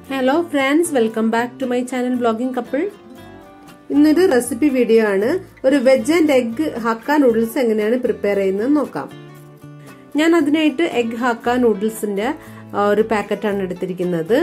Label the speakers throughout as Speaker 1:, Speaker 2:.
Speaker 1: hello friends welcome back to my channel blogging couple ഇന്നൊരു recipe video ആണ് ഒരു veg and egg Hakka noodles എങ്ങനെയാണ് prepare ചെയ്യുന്നത് നോക്കാം ഞാൻ അതിനായിട്ട് എഗ് ഹക്ക നൂഡിൽസിന്റെ ഒരു പാക്കറ്റാണ് എടുത്തിരിക്കുന്നത്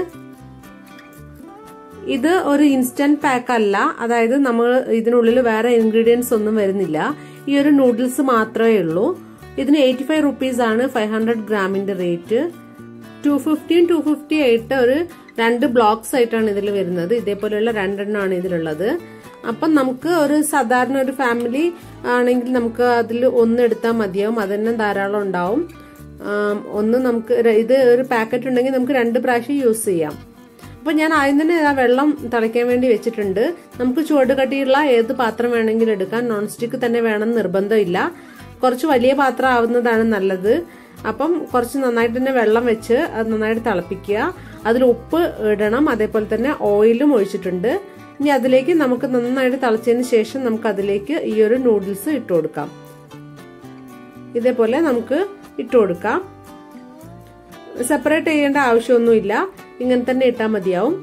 Speaker 1: ഇത് ഒരു ഇൻസ്റ്റന്റ് പാക്ക് അല്ല അതായത് നമ്മൾ ഇതിനുള്ളിൽ വേറെ ഇൻഗ്രീഡിയൻസ് ഒന്നും വരുന്നില്ല ഈ ഒരു നൂഡിൽസ് മാത്രമേ ഉള്ളൂ ഇതിന് എയ്റ്റി ഫൈവ് റുപ്പീസ് ആണ് ഫൈവ് ഹൺഡ്രഡ് ഗ്രാമിന്റെ rate two fifteen to fifty ആയിട്ട് ഒരു രണ്ട് ബ്ലോക്സ് ആയിട്ടാണ് ഇതിൽ വരുന്നത് ഇതേപോലെയുള്ള രണ്ടെണ്ണമാണ് ഇതിലുള്ളത് അപ്പം നമുക്ക് ഒരു സാധാരണ ഒരു ഫാമിലി ആണെങ്കിൽ നമുക്ക് അതിൽ ഒന്ന് എടുത്താൽ മതിയാവും അതന്നെ ധാരാളം ഉണ്ടാവും ഒന്ന് നമുക്ക് ഇത് ഒരു പാക്കറ്റ് ഉണ്ടെങ്കിൽ നമുക്ക് രണ്ട് പ്രാവശ്യം യൂസ് ചെയ്യാം അപ്പൊ ഞാൻ ആദ്യം തന്നെ ആ വെള്ളം തിളയ്ക്കാൻ വേണ്ടി വെച്ചിട്ടുണ്ട് നമുക്ക് ചുവട് കട്ടിയുള്ള ഏത് പാത്രം വേണമെങ്കിലും എടുക്കാം നോൺ സ്റ്റിക്ക് തന്നെ വേണം നിർബന്ധമില്ല കുറച്ച് വലിയ പാത്രം ആവുന്നതാണ് നല്ലത് അപ്പം കുറച്ച് നന്നായിട്ട് തന്നെ വെള്ളം വെച്ച് അത് നന്നായിട്ട് തിളപ്പിക്കുക അതിൽ ഉപ്പ് ഇടണം അതേപോലെ തന്നെ ഓയിലും ഒഴിച്ചിട്ടുണ്ട് ഇനി അതിലേക്ക് നമുക്ക് നന്നായിട്ട് തിളച്ചതിന് ശേഷം നമുക്ക് അതിലേക്ക് ഈ ഒരു നൂഡിൽസ് ഇട്ട് കൊടുക്കാം ഇതേപോലെ നമുക്ക് ഇട്ട് കൊടുക്കാം സെപ്പറേറ്റ് ചെയ്യേണ്ട ആവശ്യമൊന്നുമില്ല ഇങ്ങനെ തന്നെ ഇട്ടാൽ മതിയാവും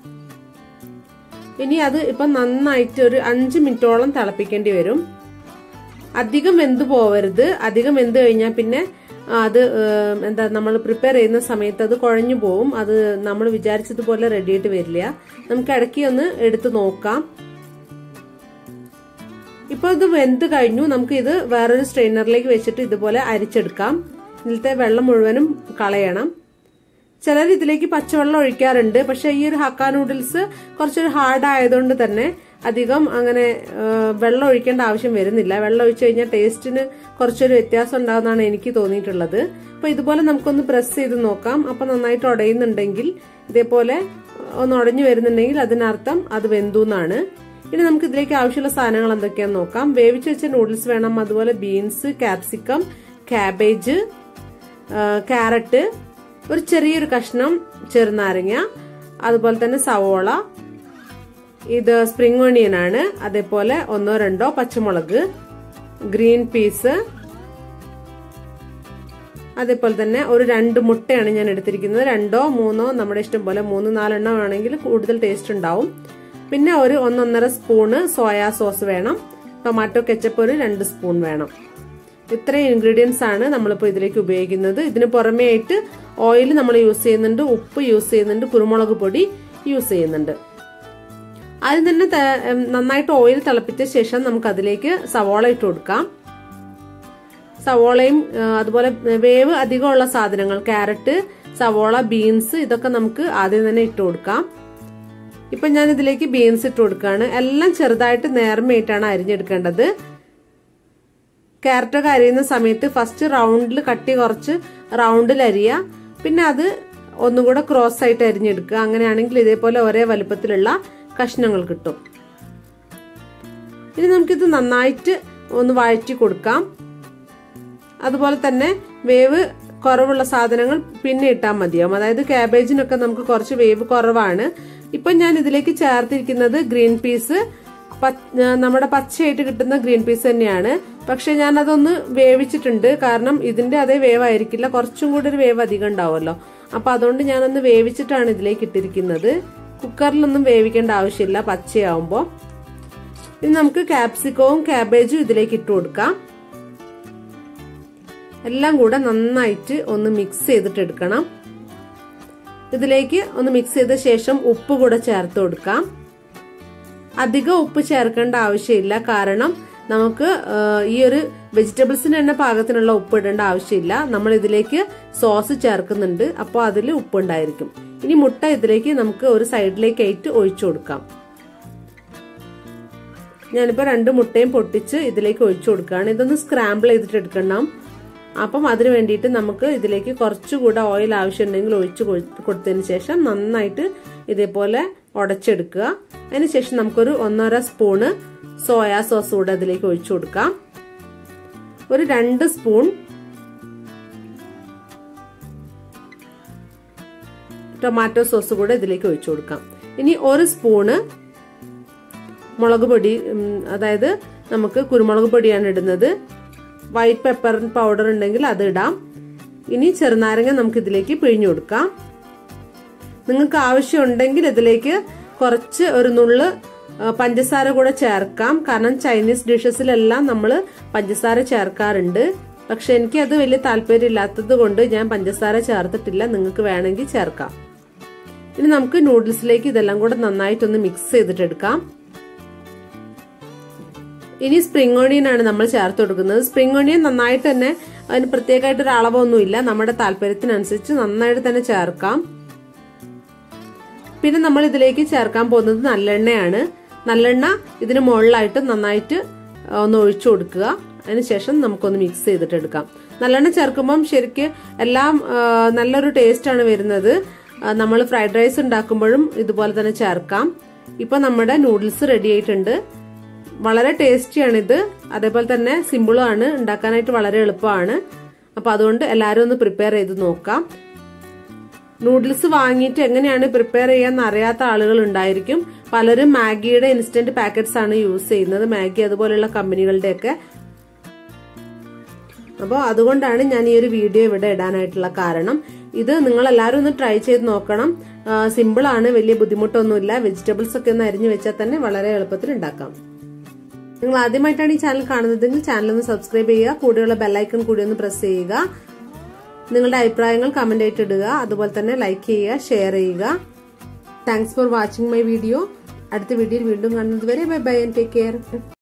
Speaker 1: ഇനി അത് ഇപ്പൊ നന്നായിട്ട് ഒരു അഞ്ച് മിനിറ്റോളം തിളപ്പിക്കേണ്ടി വരും അധികം വെന്ത് പോവരുത് അധികം വെന്ത് കഴിഞ്ഞാൽ പിന്നെ അത് എന്താ നമ്മൾ പ്രിപ്പയർ ചെയ്യുന്ന സമയത്ത് അത് കുഴഞ്ഞു പോവും അത് നമ്മൾ വിചാരിച്ചതുപോലെ റെഡി ആയിട്ട് വരില്ല നമുക്ക് ഇടയ്ക്ക് ഒന്ന് എടുത്ത് നോക്കാം ഇപ്പൊ ഇത് വെന്ത് കഴിഞ്ഞു നമുക്ക് ഇത് വേറൊരു സ്ട്രെയിനറിലേക്ക് വെച്ചിട്ട് ഇതുപോലെ അരിച്ചെടുക്കാം ഇതിലത്തെ വെള്ളം മുഴുവനും കളയണം ചിലർ ഇതിലേക്ക് പച്ചവെള്ളം ഒഴിക്കാറുണ്ട് പക്ഷെ ഈ ഒരു ഹക്ക നൂഡിൽസ് കുറച്ചൊരു ഹാർഡ് ആയതുകൊണ്ട് തന്നെ അധികം അങ്ങനെ വെള്ളം ഒഴിക്കേണ്ട ആവശ്യം വരുന്നില്ല വെള്ളം ഒഴിച്ചു കഴിഞ്ഞാൽ ടേസ്റ്റിന് കുറച്ചൊരു വ്യത്യാസം ഉണ്ടാകുന്നതാണ് എനിക്ക് തോന്നിയിട്ടുള്ളത് അപ്പൊ ഇതുപോലെ നമുക്കൊന്ന് പ്രസ് ചെയ്ത് നോക്കാം അപ്പൊ നന്നായിട്ട് ഉടയുന്നുണ്ടെങ്കിൽ ഇതേപോലെ ഒന്ന് ഉടഞ്ഞു വരുന്നുണ്ടെങ്കിൽ അതിനർത്ഥം അത് വെന്തു എന്നാണ് ഇനി നമുക്ക് ഇതിലേക്ക് ആവശ്യമുള്ള സാധനങ്ങൾ എന്തൊക്കെയാന്ന് നോക്കാം വേവിച്ച് വെച്ച നൂഡിൽസ് വേണം അതുപോലെ ബീൻസ് കാപ്സിക്കം കാബേജ് ക്യാരറ്റ് ഒരു ചെറിയൊരു കഷ്ണം ചെറുനാരങ്ങ അതുപോലെ തന്നെ സവോള ഇത് സ്പ്രിംഗ് ഓണിയൻ ആണ് അതേപോലെ ഒന്നോ രണ്ടോ പച്ചമുളക് ഗ്രീൻ പീസ് അതേപോലെ തന്നെ ഒരു രണ്ട് മുട്ടയാണ് ഞാൻ എടുത്തിരിക്കുന്നത് രണ്ടോ മൂന്നോ നമ്മുടെ ഇഷ്ടം പോലെ മൂന്ന് നാലെണ്ണം ആണെങ്കിൽ കൂടുതൽ ടേസ്റ്റ് ഉണ്ടാവും പിന്നെ ഒരു ഒന്നൊന്നര സ്പൂണ് സോയാ സോസ് വേണം ടൊമാറ്റോ കെച്ചപ്പ് ഒരു രണ്ട് സ്പൂൺ വേണം ഇത്രയും ഇൻഗ്രീഡിയൻസ് ആണ് നമ്മളിപ്പോൾ ഇതിലേക്ക് ഉപയോഗിക്കുന്നത് ഇതിന് പുറമേ ആയിട്ട് ഓയിൽ നമ്മൾ യൂസ് ചെയ്യുന്നുണ്ട് ഉപ്പ് യൂസ് ചെയ്യുന്നുണ്ട് കുരുമുളക് പൊടി യൂസ് ചെയ്യുന്നുണ്ട് ആദ്യം തന്നെ നന്നായിട്ട് ഓയിൽ തിളപ്പിച്ച ശേഷം നമുക്ക് അതിലേക്ക് സവോള ഇട്ട് കൊടുക്കാം സവോളയും അതുപോലെ വേവ് അധികമുള്ള സാധനങ്ങൾ ക്യാരറ്റ് സവോള ബീൻസ് ഇതൊക്കെ നമുക്ക് ആദ്യം തന്നെ ഇട്ട് കൊടുക്കാം ഇപ്പൊ ഞാൻ ഇതിലേക്ക് ബീൻസ് ഇട്ട് കൊടുക്കുകയാണ് എല്ലാം ചെറുതായിട്ട് നേർമയായിട്ടാണ് അരിഞ്ഞെടുക്കേണ്ടത് ക്യാരറ്റൊക്കെ അരിയുന്ന സമയത്ത് ഫസ്റ്റ് റൗണ്ടിൽ കട്ടി കുറച്ച് റൗണ്ടിൽ അരിയ പിന്നെ അത് ഒന്നുകൂടെ ക്രോസ് ആയിട്ട് അരിഞ്ഞെടുക്കുക അങ്ങനെയാണെങ്കിൽ ഇതേപോലെ ഒരേ വലുപ്പത്തിലുള്ള കഷ്ണങ്ങൾ കിട്ടും ഇനി നമുക്കിത് നന്നായിട്ട് ഒന്ന് വഴറ്റി കൊടുക്കാം അതുപോലെ തന്നെ വേവ് കുറവുള്ള സാധനങ്ങൾ പിന്നെ ഇട്ടാൽ മതിയാവും അതായത് കാബേജിനൊക്കെ നമുക്ക് കുറച്ച് വേവ് കുറവാണ് ഇപ്പൊ ഞാൻ ഇതിലേക്ക് ചേർത്തിരിക്കുന്നത് ഗ്രീൻ പീസ് നമ്മുടെ പച്ചയായിട്ട് കിട്ടുന്ന ഗ്രീൻ പീസ് തന്നെയാണ് പക്ഷെ ഞാൻ അതൊന്ന് വേവിച്ചിട്ടുണ്ട് കാരണം ഇതിന്റെ അതേ വേവായിരിക്കില്ല കുറച്ചും കൂടി ഒരു വേവ് അധികം ഉണ്ടാവുമല്ലോ അപ്പൊ അതുകൊണ്ട് ഞാനൊന്ന് വേവിച്ചിട്ടാണ് ഇതിലേക്ക് ഇട്ടിരിക്കുന്നത് കുക്കറിലൊന്നും വേവിക്കേണ്ട ആവശ്യമില്ല പച്ചയാവുമ്പോൾ ഇനി നമുക്ക് കാപ്സിക്കവും കാബേജും ഇതിലേക്ക് ഇട്ട് കൊടുക്കാം എല്ലാം കൂടെ നന്നായിട്ട് ഒന്ന് മിക്സ് ചെയ്തിട്ട് എടുക്കണം ഇതിലേക്ക് ഒന്ന് മിക്സ് ചെയ്ത ശേഷം ഉപ്പ് കൂടെ ചേർത്ത് കൊടുക്കാം അധികം ഉപ്പ് ചേർക്കേണ്ട ആവശ്യമില്ല കാരണം നമുക്ക് ഈ ഒരു വെജിറ്റബിൾസിന് തന്നെ പാകത്തിനുള്ള ഉപ്പ് ഇടേണ്ട ആവശ്യമില്ല നമ്മൾ ഇതിലേക്ക് സോസ് ചേർക്കുന്നുണ്ട് അപ്പോൾ അതിൽ ഉപ്പ് ഉണ്ടായിരിക്കും ഇനി മുട്ട ഇതിലേക്ക് നമുക്ക് ഒരു സൈഡിലേക്ക് ആയിട്ട് ഒഴിച്ചു കൊടുക്കാം ഞാനിപ്പോൾ രണ്ട് മുട്ടയും പൊട്ടിച്ച് ഇതിലേക്ക് ഒഴിച്ചു കൊടുക്കുകയാണ് ഇതൊന്ന് സ്ക്രാമ്പിൾ ചെയ്തിട്ട് എടുക്കണം അപ്പം അതിന് വേണ്ടിയിട്ട് നമുക്ക് ഇതിലേക്ക് കുറച്ചുകൂടെ ഓയിൽ ആവശ്യമുണ്ടെങ്കിൽ ഒഴിച്ചു കൊടുത്തതിന് ശേഷം നന്നായിട്ട് ഇതേപോലെ ഉടച്ചെടുക്കുക അതിനുശേഷം നമുക്കൊരു ഒന്നര സ്പൂണ് സോയാ സോസ് കൂടെ അതിലേക്ക് ഒഴിച്ചു കൊടുക്കാം ഒരു രണ്ട് സ്പൂൺ ടൊമാറ്റോ സോസ് കൂടെ ഇതിലേക്ക് ഒഴിച്ചു കൊടുക്കാം ഇനി ഒരു സ്പൂണ് മുളക് പൊടി അതായത് നമുക്ക് കുരുമുളക് പൊടിയാണ് ഇടുന്നത് വൈറ്റ് പെപ്പർ പൗഡർ ഉണ്ടെങ്കിൽ അത് ഇടാം ഇനി ചെറുനാരങ്ങ നമുക്ക് ഇതിലേക്ക് പിഴിഞ്ഞു കൊടുക്കാം നിങ്ങൾക്ക് ആവശ്യമുണ്ടെങ്കിൽ ഇതിലേക്ക് കുറച്ച് ഒരു നുള്ള് പഞ്ചസാര കൂടെ ചേർക്കാം കാരണം ചൈനീസ് ഡിഷസിലെല്ലാം നമ്മൾ പഞ്ചസാര ചേർക്കാറുണ്ട് പക്ഷെ എനിക്ക് അത് വലിയ താല്പര്യമില്ലാത്തത് കൊണ്ട് ഞാൻ പഞ്ചസാര ചേർത്തിട്ടില്ല നിങ്ങൾക്ക് വേണമെങ്കിൽ ചേർക്കാം ഇനി നമുക്ക് നൂഡിൽസിലേക്ക് ഇതെല്ലാം കൂടെ നന്നായിട്ടൊന്ന് മിക്സ് ചെയ്തിട്ടെടുക്കാം ഇനി സ്പ്രിംഗ് ഓണിയൻ ആണ് നമ്മൾ ചേർത്ത് കൊടുക്കുന്നത് സ്പ്രിംഗ് ഓണിയൻ നന്നായിട്ട് തന്നെ അതിന് പ്രത്യേകമായിട്ട് ഒരു അളവൊന്നുമില്ല നമ്മുടെ താല്പര്യത്തിനനുസരിച്ച് നന്നായിട്ട് തന്നെ ചേർക്കാം പിന്നെ നമ്മൾ ഇതിലേക്ക് ചേർക്കാൻ പോകുന്നത് നല്ലെണ്ണയാണ് നല്ലെണ്ണ ഇതിന് മുകളിലായിട്ട് നന്നായിട്ട് ഒന്ന് ഒഴിച്ചു കൊടുക്കുക അതിനുശേഷം നമുക്കൊന്ന് മിക്സ് ചെയ്തിട്ട് എടുക്കാം നല്ലെണ്ണ ചേർക്കുമ്പം ശരിക്ക് എല്ലാം നല്ലൊരു ടേസ്റ്റ് ആണ് വരുന്നത് നമ്മൾ ഫ്രൈഡ് റൈസ് ഉണ്ടാക്കുമ്പോഴും ഇതുപോലെ തന്നെ ചേർക്കാം ഇപ്പൊ നമ്മുടെ നൂഡിൽസ് റെഡി ആയിട്ടുണ്ട് വളരെ ടേസ്റ്റിയാണ് ഇത് അതേപോലെ തന്നെ സിമ്പിളും ആണ് ഉണ്ടാക്കാനായിട്ട് വളരെ എളുപ്പമാണ് അപ്പൊ അതുകൊണ്ട് എല്ലാവരും ഒന്ന് പ്രിപ്പയർ ചെയ്ത് നോക്കാം നൂഡിൽസ് വാങ്ങിയിട്ട് എങ്ങനെയാണ് പ്രിപ്പയർ ചെയ്യാന്ന് അറിയാത്ത ആളുകൾ ഉണ്ടായിരിക്കും പലരും മാഗിയുടെ ഇൻസ്റ്റന്റ് പാക്കറ്റ്സ് ആണ് യൂസ് ചെയ്യുന്നത് മാഗി അതുപോലെയുള്ള കമ്പനികളുടെ ഒക്കെ അപ്പോൾ അതുകൊണ്ടാണ് ഞാൻ ഈ ഒരു വീഡിയോ ഇവിടെ ഇടാനായിട്ടുള്ള കാരണം ഇത് നിങ്ങൾ എല്ലാവരും ഒന്ന് ട്രൈ ചെയ്ത് നോക്കണം സിമ്പിൾ ആണ് വലിയ ബുദ്ധിമുട്ടൊന്നുമില്ല വെജിറ്റബിൾസ് ഒക്കെ ഒന്ന് അരിഞ്ഞു വെച്ചാൽ തന്നെ വളരെ എളുപ്പത്തിൽ ഉണ്ടാക്കാം നിങ്ങൾ ആദ്യമായിട്ടാണ് ഈ ചാനൽ കാണുന്നതെങ്കിൽ ചാനൽ ഒന്ന് സബ്സ്ക്രൈബ് ചെയ്യുക കൂടെയുള്ള ബെല്ലൈക്കൺ കൂടി ഒന്ന് പ്രസ് ചെയ്യുക നിങ്ങളുടെ അഭിപ്രായങ്ങൾ കമന്റ് ആയിട്ട് ഇടുക അതുപോലെ തന്നെ ലൈക്ക് ചെയ്യുക ഷെയർ ചെയ്യുക thanks for watching my video അടുത്ത വീഡിയോയിൽ വീണ്ടും കാണുന്നത് വരെ bye bye and take care